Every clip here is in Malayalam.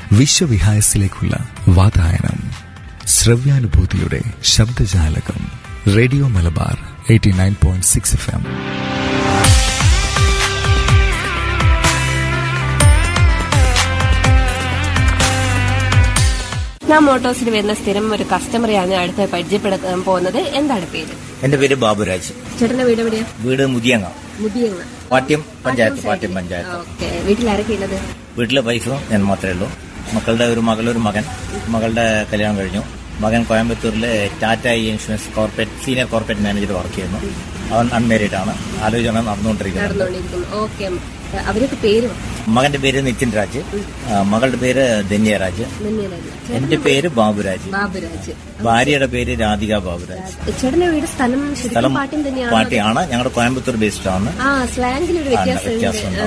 വിശ്വവിഹായസിലേക്കുള്ള വാതായനം ശ്രവ്യാനുഭൂതിയുടെ ശബ്ദജാലകം radio Malabar eighty nine point six F M ഞാൻ മോട്ടോഴ്സിൽ വരുന്ന സ്ഥിരം ഒരു കസ്റ്റമറെയാണ് അടുത്ത് പരിചയപ്പെടുത്താൻ പോകുന്നത് എന്താണ് പേര് എന്റെ പേര് ബാബുരാജ് ചേട്ടന്റെ വീട് എവിടെയാ വീട് മുതിയങ്ങ മുതിയങ്ങ പാട്യം പഞ്ചായത്ത് പാട്യം പഞ്ചായത്ത് ഓക്കെ വീട്ടിൽ ആരൊക്കെ ഉള്ളത് വീട്ടിലെ വൈഫും ഞാൻ മാത്രമേ ഉള്ളൂ മക്കളുടെ ഒരു മകളൊരു മകൻ മകളുടെ കല്യാണം കഴിഞ്ഞു മകൻ കോയമ്പത്തൂരിലെ ടാറ്റ ഇ insurance corporate senior corporate manager work ചെയ്യുന്നു അവൻ അൺമാരീഡ് ആണ് ആലോചന നടന്നുകൊണ്ടിരിക്കുന്നത് നടന്നുകൊണ്ടിരിക്കുന്നു ഓക്കെ അവരൊക്കെ പേര് പറ. മകന്റെ പേര് നിതിൻ രാജ് ആ, മകളുടെ പേര് ധന്യരാജ് ധന്യരാജ്. എന്റെ പേര് ബാബുരാജ് ബാബുരാജ് ഭാര്യയുടെ പേര് രാധിക ബാബുരാജ് ചേട്ടന്റെ വീട് സ്ഥലം ശരിക്കും സ്ഥലം പാട്ടും തന്നെയാണ് പാട്ടിയാണ് ഞങ്ങളുടെ കോയമ്പത്തൂർ ബേസ്ഡ് ആണ് ആ സ്ലാങ്ങിൽ ഒരു ആ, വ്യത്യാസം വ്യത്യാസമുണ്ട്.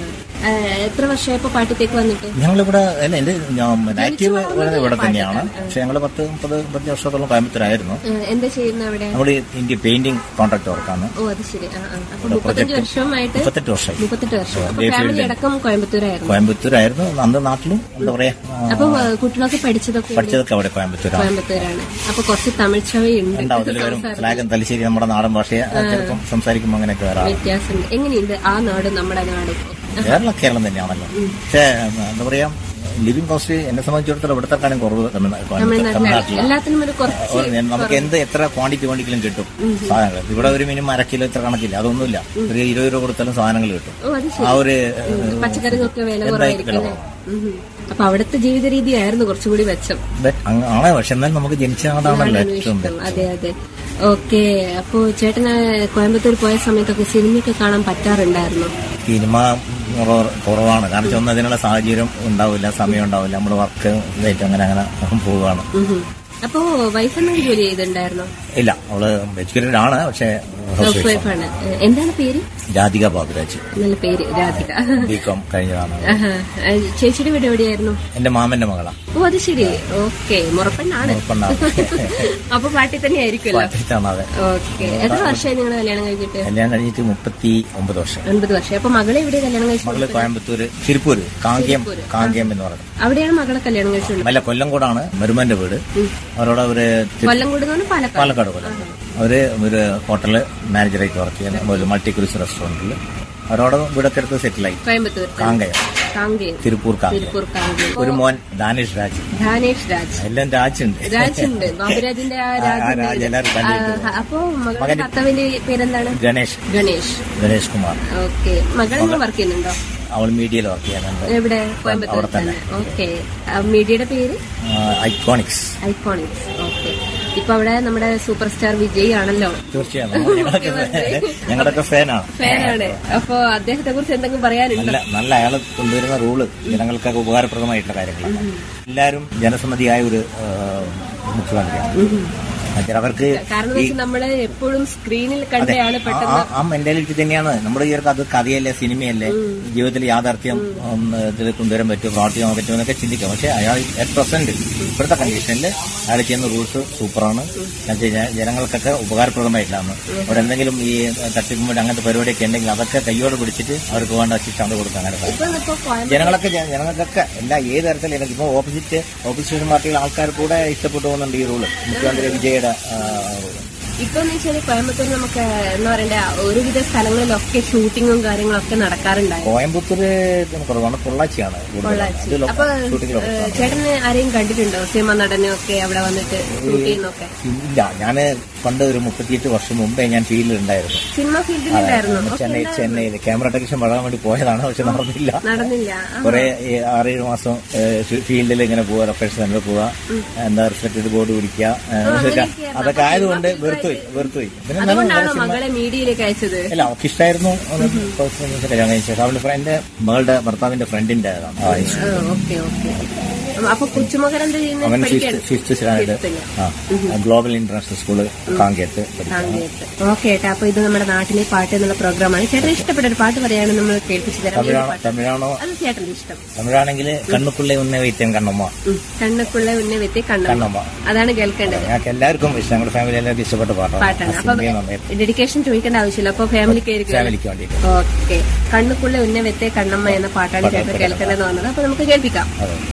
എത്ര വർഷമായപ്പോ പാട്ടത്തേക്ക് വന്നിട്ട് ഞങ്ങളിവിടെ അല്ല എന്റെ നാറ്റീവ് ഇവിടെ തന്നെയാണ് പക്ഷെ ഞങ്ങൾ പത്ത് മുപ്പത് മുപ്പത്തഞ്ച് വർഷത്തോളം കോയമ്പത്തൂരായിരുന്നു ആ, എന്താ ചെയ്യുന്ന അവിടെ നമ്മൾ ഇന്ത്യ പെയിന്റിംഗ് കോൺട്രാക്ട് വർക്കാണ് ഓ അത് ശരി ആ, ആ. അപ്പൊ ഇവിടെ മുപ്പത്തഞ്ച് project വർഷമായിട്ട് മുപ്പത്തെട്ട് വർഷമായി മുപ്പത്തെട്ട് വർഷം അപ്പൊ അതേ ഫാമിലി field. അടക്കം കോയമ്പത്തൂരായിരുന്നു കോയമ്പത്തൂരായിരുന്നു അന്ന് നാട്ടിലും എന്താ പറയാ ആ, അപ്പൊ ആ, കുട്ടികളൊക്കെ പഠിച്ചതൊക്കെ ഇവിടെ പഠിച്ചതൊക്കെ അവിടെ കോയമ്പത്തൂരാണ് കോയമ്പത്തൂരാണ് അപ്പൊ കുറച്ച് തമിഴ് ചവയുണ്ട് ഉണ്ടാവും അതിൽ വരും സ്ലാഗൻ തലശ്ശേരി നമ്മുടെ നാടൻ ഭാഷയെ ചിലപ്പം സംസാരിക്കുമ്പോൾ അങ്ങനെയൊക്കെ വരാം വ്യത്യാസമുണ്ട് എങ്ങനെയുണ്ട് ആ നാട് നമ്മുടെ നാട് ഇപ്പൊ? കേരളം കേരളം തന്നെയാണല്ലോ പക്ഷേ എന്താ പറയാ ലിവിംഗ് കോസ്റ്റ് എന്നെ സംബന്ധിച്ചിടത്തോളം ഇവിടത്തെക്കാളും കുറവ് തമിഴ്നാ- തമിഴ്നാട്ടിലാണ് തമിഴ്നാട്ടിലാണ് എല്ലാത്തിനും ഒരു കുറച്ച് ഓ, ഞാൻ- നമുക്ക് എന്ത് എത്ര ക്വാണ്ടിറ്റി വേണമെങ്കിലും കിട്ടും സാധനങ്ങൾ ഇവിടെ ഒരു മിനിമം അര കിലോ ഇത്ര കണക്കില്ല അതൊന്നുമില്ല ഒരു ഇരുപത് രൂപ കൊടുത്താലും സാധനങ്ങൾ കിട്ടും ഓ അത് ആ ശരി ഒരു പച്ചക്കറികൾക്ക് വില എന്തായാലും കുറവായിരിക്കും വില അല്ലേ? ഉം. അപ്പൊ അവിടുത്തെ ജീവിത രീതിയായിരുന്നു കുറച്ചുകൂടി മെച്ചം ബ- അങ്ങ- ആണ് പക്ഷെ എന്നാലും നമുക്ക് ജനിച്ച നാടാണല്ലോ അതാണ് ഏറ്റവും ഇഷ്ടം അതെ അതെ ഓക്കെ അപ്പൊ ചേട്ടന് കോയമ്പത്തൂർ പോയ സമയത്തൊക്കെ സിനിമയൊക്കെ കാണാൻ പറ്റാറുണ്ടായിരുന്നു സിനിമ കുറവ്- കുറവാണ് കാരണം വെച്ചാൽ ഒന്നും അതിനുള്ള സാഹചര്യം ഉണ്ടാവില്ല സമയം ഉണ്ടാവില്ല നമ്മൾ വർക്ക് ഇതായിട്ട് അങ്ങനെ അങ്ങനെ പോവുകയാണ് അപ്പോ വൈഫ് എന്തെങ്കിലും ജോലി ചെയ്തിട്ടുണ്ടായിരുന്നോ ഇല്ല അവള് എഡ്യൂക്കേറ്റഡ് ആണ് പക്ഷെ ഹൗസ് ഹൗസ് വൈഫ് വൈഫാണ് എന്താണ് പേര് രാധിക ബാബുരാജ് നല്ല പേര് രാധിക ബി കോം കഴിഞ്ഞതാണ് ആഹാ. ആ, ചേച്ചിയുടെ വീട് എവിടെയായിരുന്നു എന്റെ മാമന്റെ മകളാ ഓ അത് ശരി ഓക്കെ മുറപ്പെണ്ണാണ് മുറപ്പെണ്ണാണ്. അപ്പൊ പാട്ടി തന്നെ ആയിരിക്കുമല്ലോ പാട്ടിട്ടാണ് അതെ ഓക്കെ എത്ര വർഷമായി നിങ്ങൾ കല്യാണം കഴിഞ്ഞിട്ട് കല്യാണം കഴിഞ്ഞിട്ട് മുപ്പത്തി ഒമ്പത് വർഷം ഒൻപത് വർഷം അപ്പൊ മകളെ എവിടെ കല്യാണം മകള് കഴിച്ചു കോയമ്പത്തൂര് തിരുപ്പൂര് കാങ്കയം കാങ്കയം എന്ന് പറയുന്നത് അവിടെയാണ് മകളെ കല്യാണം കഴിച്ചുള്ളത് മല്ല കൊല്ലംകോടാണ് മരുമന്റെ വീട് അവരോട് അവര് തി- കൊല്ലംകോട് എന്ന് പറഞ്ഞാൽ പാലക്കാട് പാലക്കാട് കൊല്ലം അവര് ഒരു ഹോട്ടല് മാനേജറായിട്ട് വർക്ക് ചെയ്യുന്ന ഒരു മൾട്ടി ക്രൂസ് റെസ്റ്റോറന്റിൽ അവരോട് വീടൊക്കെ എടുത്ത് സെറ്റിലായി കോയമ്പത്തൂർ കാങ്കയം കാങ്കയം തിരുപ്പൂർ കാങ്കയം തിരുപ്പൂർ കാങ്കയം ഒരു മോൻ ദാനിഷ് രാജ് ധാനേഷ് രാജ് എല്ലാം രാജുണ്ട് രാജുണ്ട് ബാബുരാജിന്റെ ആ ആ, രാജ് രാജ് എല്ലാവരും കണ്ടിട്ടുണ്ട്. അപ്പൊ മകളുടെ ഭർത്താവിന്റെ പേരെന്താണ് ഗണേഷ് ഗണേഷ് ഗണേഷ് കുമാർ ഓക്കെ മകൾ വർക്ക് ചെയ്യുന്നുണ്ടോ അവൾ മീഡിയയിൽ വർക്ക് ചെയ്യാനുണ്ട് എവിടെ കോയമ്പത്തൂർ അവിടെ തന്നെ. തന്നെ ഓക്കെ മീഡിയയുടെ പേര് ഐക്കോണിക്സ് ഐക്കോണിക്സ് ഓക്കെ ഇപ്പൊ അവിടെ നമ്മുടെ സൂപ്പർ സ്റ്റാർ വിജയ് ആണല്ലോ തീർച്ചയായും നമ്മൾ ഞങ്ങളൊക്കെ ഞങ്ങളുടെയൊക്കെ ഫാനാണ് ഫാനാണ് അപ്പൊ അദ്ദേഹത്തെ കുറിച്ച് എന്തെങ്കിലും പറയാനുണ്ടോ നല്ല നല്ല അയാൾ കൊണ്ടുവരുന്ന റൂള് ജനങ്ങൾക്കൊക്കെ ഉപകാരപ്രദമായിട്ടുള്ള കാര്യങ്ങളാണ് എല്ലാവരും ജനസമ്മതിയായ ഒരു ആ, മുഖ്യമന്ത്രിയാണ് എന്നുവെച്ചാൽ അവർക്ക് കാരണം ഈ വെച്ചാൽ നമ്മള് എപ്പോഴും സ്ക്രീനിൽ കണ്ടയാണ് ആ- പെട്ടെന്ന് ആ- ആ മെന്റാലിറ്റി തന്നെയാണ് നമ്മുടെ ഈ ഒരു അത് കഥയല്ലേ സിനിമയല്ലേ ജീവിതത്തിൽ യാഥാർത്ഥ്യം ഉം, ഇതിൽ കൊണ്ടുവരാൻ പറ്റും പ്രവർത്തിക്കാൻ പറ്റും എന്നൊക്കെ ചിന്തിക്കാം പക്ഷെ അയാൾ അറ്റ് പ്രസന്റ് ഇപ്പോഴത്തെ കണ്ടീഷനിൽ അയാൾ ചെയ്യുന്ന റൂൾസ് സൂപ്പറാണ് എന്നുവെച്ച് കഴിഞ്ഞാൽ ജനങ്ങൾക്കൊക്കെ ഉപകാരപ്രദമായിട്ടാണ് അവിടെ എന്തെങ്കിലും ഈ തട്ടിപ്പുമ്പോൾ അങ്ങനത്തെ പരിപാടിയൊക്കെ ഉണ്ടെങ്കിൽ അതൊക്കെ കയ്യോട് പിടിച്ചിട്ട് അവർക്ക് വേണ്ട ശിക്ഷ അത് കൊടുക്കാൻ അങ്ങനെ ഇപ്പൊ ഇപ്പൊ കോയമ്പത്തൂർ ജനങ്ങളൊക്കെ ജന- ജനങ്ങൾക്കൊക്കെ എല്ലാ ഏത് തരത്തിലും എനിക്ക് ഇപ്പോൾ ഓപ്പോസിറ്റ് ഓപ്പോസിഷൻ പാർട്ടിയിലെ ആൾക്കാർ കൂടെ ഇഷ്ടപ്പെട്ടു പോകുന്നുണ്ട് ഈ റൂള് മുഖ്യമന്ത്രി വിജയുടെ റൂള് ഇപ്പൊ എന്ന് വെച്ചാൽ കോയമ്പത്തൂർ നമുക്ക് എന്താ പറയണ്ട ഒരുവിധ സ്ഥലങ്ങളിലൊക്കെ ഷൂട്ടിങ്ങും കാര്യങ്ങളൊക്കെ നടക്കാറുണ്ടായിരുന്നു കോയമ്പത്തൂര് കുറവാണ് പൊള്ളാച്ചിയാണ് കൂടുതൽ. പൊള്ളാച്ചി ഇത് ലോ- അപ്പൊ ഷൂട്ടിംഗ് ഏ, ലൊക്കേഷനാണ്. ചേട്ടന് ആരെയും കണ്ടിട്ടുണ്ടോ സിനിമ നടനും ഒക്കെ അവിടെ വന്നിട്ട് ഷൂട്ട് ചെയ്യുന്നൊക്കെ ഇല്ല ഞാന് പണ്ട് ഒരു മുപ്പത്തിയെട്ട് വർഷം മുമ്പേ ഞാൻ ഫീൽഡിൽ ഉണ്ടായിരുന്നു സിനിമ ഫീൽഡിലുണ്ടായിരുന്നു അതെ, ചെന്നൈ ചെന്നൈയിൽ ക്യാമറ ടെക്നീഷ്യൻ വളരാൻ വേണ്ടി പോയതാണ് പക്ഷെ നടന്നില്ല നടന്നില്ല ആ. കുറെ ഈ ആറേഴ് മാസം ഫീൽഡിൽ ഇങ്ങനെ പോവാ ലൊക്കേഷൻ സെന്ററിൽ പോവാ എന്താ റിഫ്ലക്റ്റഡ് ബോർഡ് പിടിക്കുക ഏ, അങ്ങനെയൊക്കെയായിരുന്നു. അതൊക്കെ ആയതുകൊണ്ട് വെറുത്തുപോയി വെറുത്തുപോയി പിന്നെ എന്നാലും അതുകൊണ്ടാണോ മകളെ മീഡിയയിലേക്ക് അയച്ചത് അല്ല അവർക്ക് ഇഷ്ടമായിരുന്നു ഒന്ന് personal ആയിട്ട് കല്യാണം കഴിച്ച ശേഷം അവളുടെ ഫ്രണ്ട് മകളുടെ ഭർത്താവിന്റെ ഫ്രണ്ടിന്റെ ആണ് ആ, ഓക്കെ ഓക്കെ അപ്പൊ കൊച്ചുമകൻ എന്താ ചെയ്യുന്നത് അവൻ പഠിക്കാണ് ഫിഫ്ത്ത് സ്റ്റാൻഡേർഡ് ഫിഫ്ത്തില്. ആ ഗ്ലോബൽ ഇന്റർനാഷണൽ സ്കൂള് കാങ്കേത്ത് പഠിക്കുകയാണ്. ഓക്കെ ഏട്ടാ അപ്പൊ ഇത് നമ്മുടെ നാട്ടിലെ പാട്ട് എന്നുള്ള പ്രോഗ്രാമാണ് ചേട്ടൻ ഇഷ്ടപ്പെട്ട ഒരു പാട്ട് പറയാണ് നമ്മൾ കേൾപ്പിച്ചു തരാം ഏത് തമിഴാണോ പാട്ട്? തമിഴാണോ അത് ചേട്ടന്റെ ഇഷ്ടം തമിഴാണെങ്കിൽ കണ്ണുക്കുള്ളേ ഉന്ന വൈദ്യം കണ്ണമ്മ ഉം. കണ്ണക്കുള്ള ഉന്നെ വെത്തി കണ്ണമ്മ കണ്ണമ്മ അതാണ് കേൾക്കേണ്ടത് ഞങ്ങൾക്ക് എല്ലാവർക്കും ഇഷ്ടം ഞങ്ങളുടെ ഫാമിലി എല്ലാവർക്കും ഇഷ്ടപ്പെട്ട പാട്ടാണ് പാട്ടാണ് ആ അപ്പൊ സിനിമയും നന്നായി ഡെഡിക്കേഷൻ ചോദിക്കേണ്ട ആവശ്യമില്ല അപ്പൊ ഫാമിലി കയറി ഫാമിലിക്ക് വേണ്ടിയിട്ട് ഓക്കെ കണ്ണുക്കുള്ള ഉന്നെ വെത്തെ കണ്ണമ്മ എന്ന പാട്ടാണ് ചേട്ടൻ കേൾക്കേണ്ടതെന്ന് പറഞ്ഞത് അപ്പൊ നമുക്ക് കേൾപ്പിക്കാം അതെ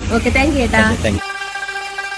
ഓക്കെ താങ്ക് യു ഏട്ടാ താങ്ക് യു